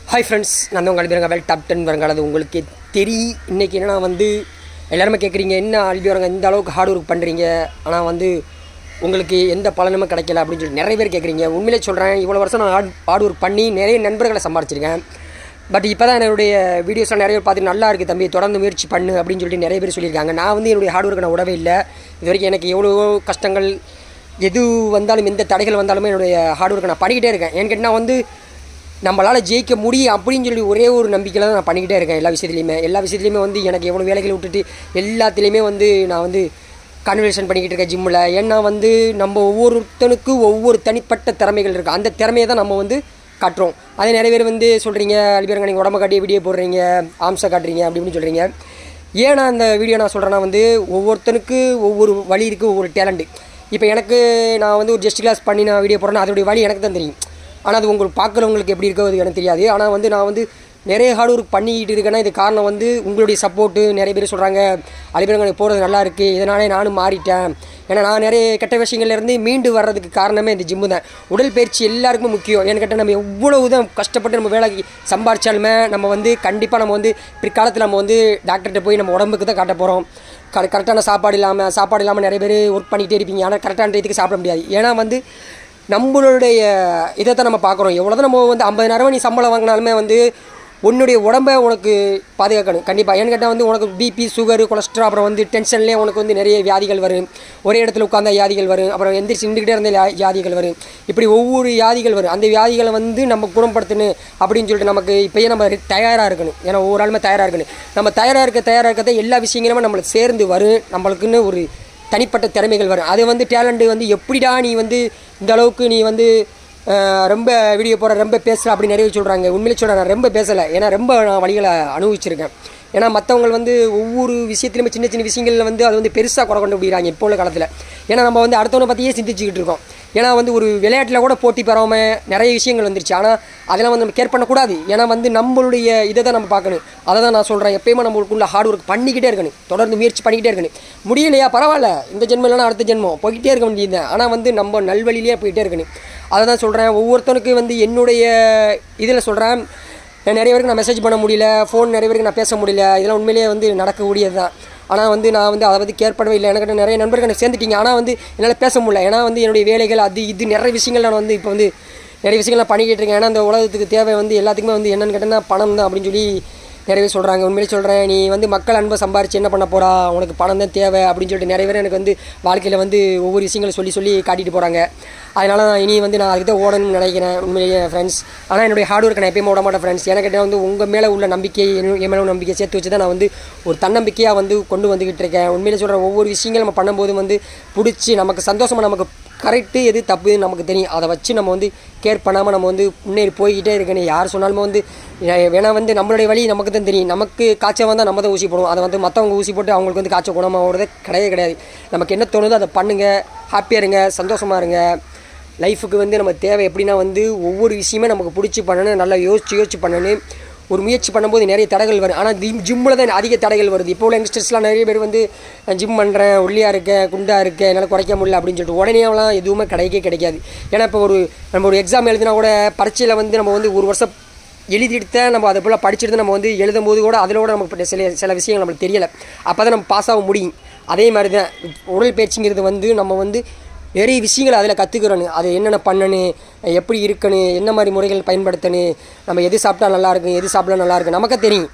hi friends நான் தான் உங்கள் அல்பியரங்க வெல் டாப் டென் வருங்காலது உங்களுக்கு தெரியும் இன்றைக்கி என்னன்னா வந்து எல்லாருமே கேட்குறீங்க என்ன அல்பியரங்க இந்த அளவுக்கு ஹார்ட் ஒர்க் பண்ணுறீங்க ஆனால் வந்து உங்களுக்கு எந்த பலனுமே கிடைக்கல அப்படின்னு சொல்லி நிறைய பேர் கேட்குறீங்க உண்மையிலே சொல்கிறேன் இவ்வளோ வருஷம் நான் ஹார்ட் ஹார்ட் ஒர்க் பண்ணி நிறைய நண்பர்களை சம்பாரிச்சிருக்கேன் பட் இப்போ தான் என்னுடைய வீடியோஸ்லாம் நிறைய பேர் பார்த்து நல்லா இருக்குது தம்பி தொடர்ந்து முயற்சி பண்ணு அப்படின்னு சொல்லிட்டு நிறைய பேர் சொல்லியிருக்காங்க நான் வந்து என்னுடைய ஹார்ட் ஒர்க்கை நான் விடவே இல்லை இது வரைக்கும் எனக்கு எவ்வளவோ கஷ்டங்கள் எது வந்தாலும் எந்த தடைகள் வந்தாலுமே என்னுடைய ஹார்ட் ஒர்க்கை நான் பண்ணிக்கிட்டே இருக்கேன் ஏன்னு கேட்டால் வந்து நம்மளால் ஜெயிக்க முடியும் அப்படின்னு சொல்லி ஒரே ஒரு நம்பிக்கையில் தான் நான் பண்ணிக்கிட்டே இருக்கேன் எல்லா விஷயத்துலையுமே எல்லா விஷயத்துலையுமே வந்து எனக்கு எவ்வளோ வேலைகளை விட்டுட்டு எல்லாத்துலேயுமே வந்து நான் வந்து கன்வர்சேஷன் பண்ணிக்கிட்டு இருக்கேன் ஜிம்மில் ஏன்னா வந்து நம்ம ஒவ்வொருத்தனுக்கு ஒவ்வொரு தனிப்பட்ட திறமைகள் இருக்குது அந்த திறமையை தான் நம்ம வந்து காட்டுறோம் அதே நிறைய பேர் வந்து சொல்கிறீங்க அலிபேருங்க நீங்கள் உடம்ப காட்டி வீடியோ போடுறீங்க ஆம்ஸை காட்டுறீங்க அப்படி இப்படின்னு சொல்கிறீங்க ஏன் நான் அந்த வீடியோ நான் சொல்கிறேன்னா வந்து ஒவ்வொருத்தனுக்கு ஒவ்வொரு வழி இருக்குது ஒவ்வொரு டேலண்ட்டு இப்போ எனக்கு நான் வந்து ஒரு ஜஸ்ட் கிளாஸ் பண்ணி நான் வீடியோ போடுறேன்னா அதோடைய வழி எனக்கு தான் தெரியும் ஆனால் அது உங்களுக்கு பார்க்குறவங்களுக்கு எப்படி இருக்கோ அது எனக்கு தெரியாது ஆனால் வந்து நான் வந்து நிறைய ஹார்ட் ஒர்க் பண்ணிக்கிட்டு இருக்கேன்னா இது காரணம் வந்து உங்களுடைய சப்போர்ட்டு நிறைய பேர் சொல்கிறாங்க அலிபேருங்க போகிறது நல்லா இருக்குது இதனாலே நானும் மாறிட்டேன் ஏன்னா நான் நிறைய கெட்ட விஷயங்கள்லேருந்து மீண்டு வர்றதுக்கு காரணமே இந்த ஜிம்மு தான் உடற்பயிற்சி எல்லாருக்குமே முக்கியம் ஏன்னு கேட்டால் நம்ம எவ்வளவு தான் கஷ்டப்பட்டு நம்ம வேலைக்கு சம்பாரிச்சாலுமே நம்ம வந்து கண்டிப்பாக நம்ம வந்து பிற்காலத்தில் நம்ம வந்து டாக்டர்கிட்ட போய் நம்ம உடம்புக்கு தான் காட்ட போகிறோம் கரெ கரெக்டான சாப்பாடு இல்லாமல் சாப்பாடு இல்லாமல் நிறைய பேர் ஒர்க் பண்ணிகிட்டே இருப்பீங்க ஆனால் கரெக்டான இதுக்கு சாப்பிட முடியாது ஏன்னா வந்து நம்மளுடைய இதை தான் நம்ம பார்க்குறோம் எவ்வளோ தான் நம்ம வந்து ஐம்பதாயிரம் நீ சம்பளம் வாங்கினாலுமே வந்து உன்னுடைய உடம்பை உனக்கு பாதுகாக்கணும் கண்டிப்பாக ஏன்னு கேட்டால் வந்து உனக்கு பிபி சுகர் கொலஸ்ட்ரால் அப்புறம் வந்து டென்ஷன்லேயே உனக்கு வந்து நிறைய வியாதிகள் வரும் ஒரே இடத்துல உட்காந்தா வியாதிகள் வரும் அப்புறம் எந்திரிச்சு நின்றுக்கிட்டே இருந்த வியா- வியாதிகள் வரும் இப்படி ஒவ்வொரு வியாதிகள் வரும் அந்த வியாதிகளை வந்து நம்ம குணப்படுத்தணும் அப்படின்னு சொல்லிட்டு நமக்கு இப்போயே நம்ம தயாராக இருக்கணும் ஏன்னா ஒவ்வொரு ஆளுமே தயாராக இருக்கணும் நம்ம தயாராக இருக்க தயாராக இருக்கிறத எல்லா விஷயங்களுமே நம்மளுக்கு சேர்ந்து வரும் நம்மளுக்குன்னு ஒரு தனிப்பட்ட திறமைகள் வரும் அது வந்து டேலண்ட்டு வந்து எப்படிடா நீ வந்து இந்த அளவுக்கு நீ வந்து அஹ், ரொம்ப வீடியோ போட ரொம்ப பேசுகிற அப்படி நிறைய சொல்கிறாங்க உண்மையிலே சொல்கிறேன் நான் ரொம்ப பேசலை ஏன்னா ரொம்ப நான் வழிகளை அனுபவிச்சிருக்கேன் ஏன்னா மற்றவங்க வந்து ஒவ்வொரு விஷயத்துலையுமே சின்ன சின்ன விஷயங்களில் வந்து அது வந்து பெருசாக குறை கொண்டு விடுறாங்க இப்போ உள்ள காலத்தில் ஏன்னா நம்ம வந்து அடுத்தவனை பற்றியே சிந்திச்சுக்கிட்டு இருக்கோம் ஏன்னா வந்து ஒரு விளையாட்டில் கூட போட்டி பெறாமல் நிறைய விஷயங்கள் வந்துருச்சு ஆனால் அதெல்லாம் வந்து நம்ம கேர் பண்ணக்கூடாது ஏன்னா வந்து நம்மளுடைய இதை தான் நம்ம பார்க்கணும் அதை தான் நான் சொல்கிறேன் எப்பயுமே நம்மளுக்குள்ள ஹார்ட் ஒர்க் பண்ணிக்கிட்டே இருக்கணும் தொடர்ந்து முயற்சி பண்ணிக்கிட்டே இருக்கணும் முடியலையா பரவாயில்ல இந்த ஜென்மம் இல்லைனா அடுத்த ஜென்மம் போய்கிட்டே இருக்க வேண்டியது ஆனால் வந்து நம்ம நல்வழியிலே போயிட்டே இருக்கணும் அதை தான் சொல்கிறேன் ஒவ்வொருத்தனுக்கு வந்து என்னுடைய இதில் சொல்கிறேன் நான் நிறைய பேருக்கு நான் மெசேஜ் பண்ண முடியல ஃபோன் நிறைய பேருக்கு நான் பேச முடியல இதெல்லாம் உண்மையிலேயே வந்து நடக்கக்கூடியது தான் ஆனால் வந்து நான் வந்து அதை பற்றி கேர் பண்ணவே இல்லை எனக்கு நிறைய நண்பர்கள் எனக்கு சேர்ந்துட்டீங்க ஆனால் வந்து என்னால் பேச முடியல ஏன்னா வந்து என்னுடைய வேலைகள் அது இது நிறைய விஷயங்கள் நான் வந்து இப்போ வந்து நிறைய விஷயங்கள் நான் பண்ணிக்கிட்டு இருக்கேன் ஏன்னா அந்த உலகத்துக்கு தேவை வந்து எல்லாத்துக்குமே வந்து என்னென்னு கேட்டேன்னா பணம் தான் அப்படின்னு சொல்லி நிறைய பேர் சொல்கிறாங்க உண்மையிலே சொல்கிறேன் நீ வந்து மக்கள் அன்பை சம்பாரிச்சு என்ன பண்ண போறா உனக்கு பணம் தான் தேவை அப்படின்னு சொல்லிட்டு நிறைய பேர் எனக்கு வந்து வாழ்க்கையில் வந்து ஒவ்வொரு விஷயங்களை சொல்லி சொல்லி காட்டிட்டு போகிறாங்க அதனால் நான் இனி வந்து நான் அதுக்கு தான் ஓடணும்னு நினைக்கிறேன் உண்மையிலேயே ஃப்ரெண்ட்ஸ் ஆனால் என்னுடைய ஹார்ட் ஒர்க் நான் எப்பயுமே விட மாட்டேன் ஃப்ரெண்ட்ஸ் எனக்கு கேட்டால் வந்து உங்கள் மேலே உள்ள நம்பிக்கை என் என் மேலே உள்ள நம்பிக்கை சேர்த்து வச்சு தான் நான் வந்து ஒரு தன்னம்பிக்கையாக வந்து கொண்டு வந்துக்கிட்டு இருக்கேன் உண்மையிலே சொல்கிறேன் ஒவ்வொரு விஷயங்கள் நம்ம பண்ணும்போது வந்து பிடிச்சி நமக்கு சந்தோஷமாக நமக்கு கரெக்டு எது தப்பு நமக்கு தெரியும் அதை வச்சு நம்ம வந்து கேர் பண்ணாமல் நம்ம வந்து முன்னேறி போய்கிட்டே இருக்கணும் யார் சொன்னாலுமே வந்து ஏ- வேணா வந்து நம்மளுடைய வழி நமக்கு தான் தெரியும் நமக்கு காய்ச்சல் வந்தால் நம்ம தான் ஊசி போடுவோம் அதை வந்து மற்றவங்க ஊசி போட்டு அவங்களுக்கு வந்து காய்ச்சல் குணமாகிறதே கிடையவே கிடையாது நமக்கு என்ன தோணுதோ அதை பண்ணுங்கள் ஹாப்பியாக இருங்க சந்தோஷமாக இருங்க லைஃபுக்கு வந்து நம்ம தேவை எப்படின்னா வந்து ஒவ்வொரு விஷயமே நமக்கு பிடிச்சி பண்ணணும் நல்லா யோசிச்சு யோசிச்சு பண்ணணும் ஒரு முயற்சி பண்ணும்போது நிறைய தடைகள் வரும் ஆனால் ஜிம் ஜிம்மில் தான் அதிக தடைகள் வருது இப்போ உள்ள யங்ஸ்டர்ஸ்லாம் நிறைய பேர் வந்து ஜிம் பண்ணுறேன் ஒல்லியாக இருக்கேன் குண்டாக இருக்கேன் என்னால் குறைக்க முடியல அப்படின்னு சொல்லிட்டு உடனேலாம் எதுவுமே கிடைக்கவே கிடைக்காது ஏன்னா இப்போ ஒரு நம்ம ஒரு எக்ஸாம் எழுதினா கூட பரீட்சையில் வந்து நம்ம வந்து ஒரு வருஷம் எழுதிட்டு தான் நம்ம அதை போல் படிச்சுட்டு நம்ம வந்து எழுதும்போது கூட அதில் கூட நமக்கு சில சில விஷயங்கள் நம்மளுக்கு தெரியலை அப்போ தான் நம்ம பாஸ் ஆக முடியும் அதே மாதிரி தான் உடற்பயிற்சிங்கிறது வந்து நம்ம வந்து நிறைய விஷயங்களை அதில் கற்றுக்கிறோன்னு அது என்னென்ன பண்ணணும் எப்படி இருக்கணும் என்ன மாதிரி முறைகள் பயன்படுத்தணும் நம்ம எது சாப்பிட்டா நல்லா இருக்கும் எது சாப்பிட்டா நல்லா இருக்கும் நமக்கு தெரியும்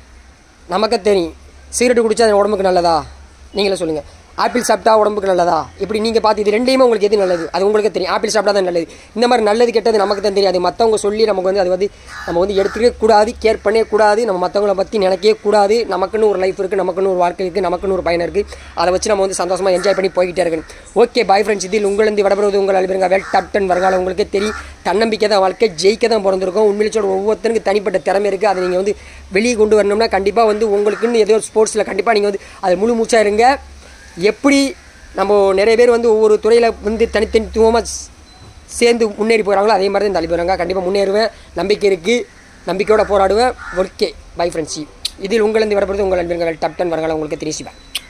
நமக்கு தெரியும் சிகரெட் குடிச்சா அது உடம்புக்கு நல்லதா நீங்களே சொல்லுங்கள் ஆப்பிள் சாப்பிட்டா உடம்புக்கு நல்லதா இப்படி நீங்கள் பார்த்து இது ரெண்டையுமே உங்களுக்கு எது நல்லது அது உங்களுக்கு தெரியும் ஆப்பிள் சாப்பிட்டா தான் நல்லது இந்த மாதிரி நல்லது கெட்டது நமக்கு தான் தெரியாது மற்றவங்க சொல்லி நமக்கு வந்து அது வந்து நம்ம வந்து எடுத்துக்கவே கூடாது கேர் பண்ணவே கூடாது நம்ம மற்றவங்கள பற்றி நினைக்கவே கூடாது நமக்குன்னு ஒரு லைஃப் இருக்குது நமக்குன்னு ஒரு வாழ்க்கை இருக்குது நமக்குன்னு ஒரு பயணம் இருக்குது அதை வச்சு நம்ம வந்து சந்தோஷமாக என்ஜாய் பண்ணி போய்கிட்டே இருக்கணும் ஓகே பாய் ஃப்ரெண்ட்ஸ் இதில் உங்களிருந்து விடப்படுவது உங்கள் அழுப்பிருங்க வெல் டாப் டென் வருங்காலம் உங்களுக்கே தெரியும் தன்னம்பிக்கை தான் வாழ்க்கை ஜெயிக்க தான் பிறந்திருக்கும் உண்மையிலே சொல்ற ஒவ்வொருத்தருக்கு தனிப்பட்ட திறமை இருக்குது அதை நீங்கள் வந்து வெளியே கொண்டு வரணும்னா கண்டிப்பாக வந்து உங்களுக்குன்னு ஏதோ ஒரு ஸ்போர்ட்ஸில் கண்டிப்பாக நீங்கள் வந்து அது முழு மூச்சாக இருங்க எப்படி நம்ம நிறைய பேர் வந்து ஒவ்வொரு துறையில் வந்து தனித்தனித்துவமாக சேர்ந்து முன்னேறி போகிறாங்களோ அதே மாதிரி தான் தள்ளி போகிறாங்க கண்டிப்பாக முன்னேறுவேன் நம்பிக்கை இருக்குது நம்பிக்கையோட போராடுவேன் ஓகே பை ஃப்ரெண்ட்ஸ் இதில் உங்களிருந்து வரப்படுறது உங்கள் நண்பர்கள் டாப் டென் வரங்களை உங்களுக்கு தெரிவிச்சுவேன்